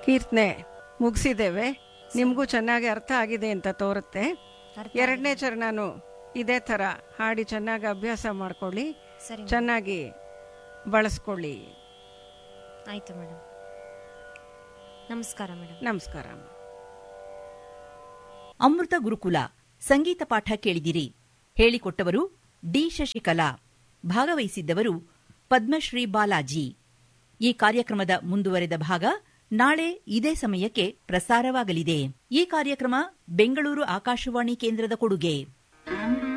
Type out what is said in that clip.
ಕೀರ್ತನೆ ಮುಗಿಸಿದ್ದೇವೆ ನಿಮಗೂ ಚೆನ್ನಾಗಿ ಅರ್ಥ ಆಗಿದೆ ಅಂತ ತೋರುತ್ತೆ ಅರ್ಥ ಎರಡನೇ ಚರಣನು ಇದೇ ಥರ ಹಾಡಿ ಚೆನ್ನಾಗಿ ಅಭ್ಯಾಸ ಮಾಡ್ಕೊಳ್ಳಿ ಸರಿ ಮೇಡಮ್. ಚೆನ್ನಾಗಿ ಬಳಸ್ಕೊಳ್ಳಿ ಆಯ್ತು ಮೇಡಮ್ ನಮಸ್ಕಾರ ಮೇಡಮ್ ನಮಸ್ಕಾರ ಅಮೃತ ಗುರುಕುಲ ಸಂಗೀತ ಪಾಠ ಕೇಳಿದಿರಿ ಹೇಳಿಕೊಟ್ಟವರು ಡಿ ಶಶಿಕಲಾ ಭಾಗವಹಿಸಿದ್ದವರು ಪದ್ಮಶ್ರೀ ಬಾಲಾಜಿ ಈ ಕಾರ್ಯಕ್ರಮದ ಮುಂದುವರೆದ ಭಾಗ ನಾಳೆ ಇದೇ ಸಮಯಕ್ಕೆ ಪ್ರಸಾರವಾಗಲಿದೆ ಈ ಕಾರ್ಯಕ್ರಮ ಬೆಂಗಳೂರು ಆಕಾಶವಾಣಿ ಕೇಂದ್ರದ ಕೊಡುಗೆ